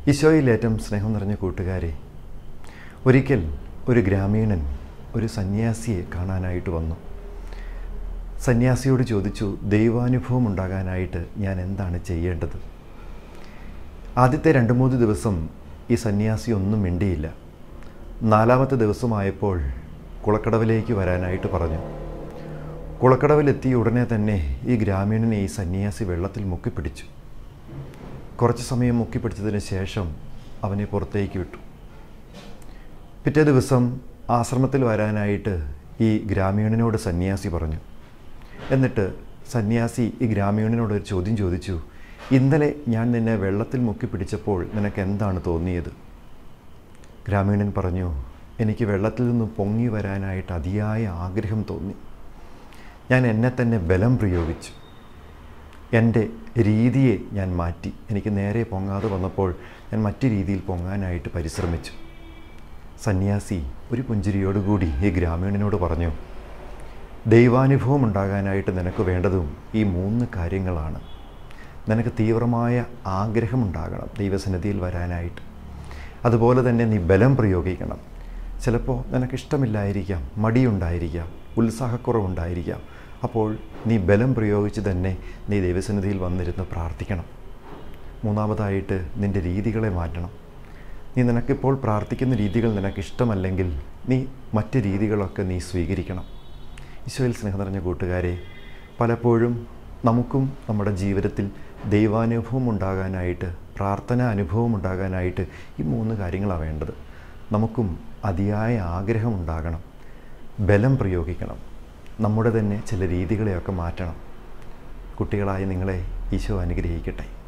ഈശോയിലേറ്റം സ്നേഹം നിറഞ്ഞ കൂട്ടുകാരെ ഒരിക്കൽ ഒരു ഗ്രാമീണൻ ഒരു സന്യാസിയെ കാണാനായിട്ട് വന്നു സന്യാസിയോട് ചോദിച്ചു ദൈവാനുഭവം ഉണ്ടാകാനായിട്ട് ഞാൻ എന്താണ് ചെയ്യേണ്ടത് ആദ്യത്തെ രണ്ട് മൂന്ന് ദിവസം ഈ സന്യാസി ഒന്നും മിണ്ടിയില്ല നാലാമത്തെ ദിവസമായപ്പോൾ കുളക്കടവിലേക്ക് വരാനായിട്ട് പറഞ്ഞു കുളക്കടവിലെത്തിയ ഉടനെ തന്നെ ഈ ഗ്രാമീണനെ ഈ സന്യാസി വെള്ളത്തിൽ മുക്കിപ്പിടിച്ചു കുറച്ച് സമയം മുക്കിപ്പിടിച്ചതിന് ശേഷം അവനെ പുറത്തേക്ക് വിട്ടു പിറ്റേ ദിവസം ആശ്രമത്തിൽ വരാനായിട്ട് ഈ ഗ്രാമീണനോട് സന്യാസി പറഞ്ഞു എന്നിട്ട് സന്യാസി ഈ ഗ്രാമീണനോട് ഒരു ചോദ്യം ചോദിച്ചു ഇന്നലെ ഞാൻ നിന്നെ വെള്ളത്തിൽ മുക്കിപ്പിടിച്ചപ്പോൾ നിനക്ക് എന്താണ് തോന്നിയത് ഗ്രാമീണൻ പറഞ്ഞു എനിക്ക് വെള്ളത്തിൽ നിന്ന് പൊങ്ങി വരാനായിട്ട് അതിയായ ആഗ്രഹം തോന്നി ഞാൻ എന്നെ തന്നെ ബലം പ്രയോഗിച്ചു എൻ്റെ രീതിയെ ഞാൻ മാറ്റി എനിക്ക് നേരെ പൊങ്ങാതെ വന്നപ്പോൾ ഞാൻ മറ്റു രീതിയിൽ പൊങ്ങാനായിട്ട് പരിശ്രമിച്ചു സന്യാസി ഒരു പുഞ്ചിരിയോടുകൂടി ഈ ഗ്രാമീണനോട് പറഞ്ഞു ദൈവാനുഭവം ഉണ്ടാകാനായിട്ട് നിനക്ക് വേണ്ടതും ഈ മൂന്ന് കാര്യങ്ങളാണ് നിനക്ക് തീവ്രമായ ആഗ്രഹമുണ്ടാകണം ദൈവസന്നിധിയിൽ വരാനായിട്ട് അതുപോലെ തന്നെ നീ ബലം പ്രയോഗിക്കണം ചിലപ്പോൾ നിനക്കിഷ്ടമില്ലായിരിക്കാം മടിയുണ്ടായിരിക്കാം ഉത്സാഹക്കുറവുണ്ടായിരിക്കാം അപ്പോൾ നീ ബലം പ്രയോഗിച്ച് തന്നെ നീ ദൈവസന്നിധിയിൽ വന്നിരുന്ന് പ്രാർത്ഥിക്കണം മൂന്നാമതായിട്ട് നിൻ്റെ രീതികളെ മാറ്റണം നീ നിനക്കിപ്പോൾ പ്രാർത്ഥിക്കുന്ന രീതികൾ നിനക്കിഷ്ടമല്ലെങ്കിൽ നീ മറ്റ് രീതികളൊക്കെ നീ സ്വീകരിക്കണം ഈശോയിൽ സ്നേഹം നിറഞ്ഞ കൂട്ടുകാരെ പലപ്പോഴും നമുക്കും നമ്മുടെ ജീവിതത്തിൽ ദൈവാനുഭവം ഉണ്ടാകാനായിട്ട് പ്രാർത്ഥന അനുഭവം ഉണ്ടാകാനായിട്ട് ഈ മൂന്ന് കാര്യങ്ങളാണ് വേണ്ടത് നമുക്കും അതിയായ ആഗ്രഹം ഉണ്ടാകണം ബലം പ്രയോഗിക്കണം നമ്മുടെ തന്നെ ചില രീതികളെയൊക്കെ മാറ്റണം കുട്ടികളായ നിങ്ങളെ ഈശോ അനുഗ്രഹിക്കട്ടെ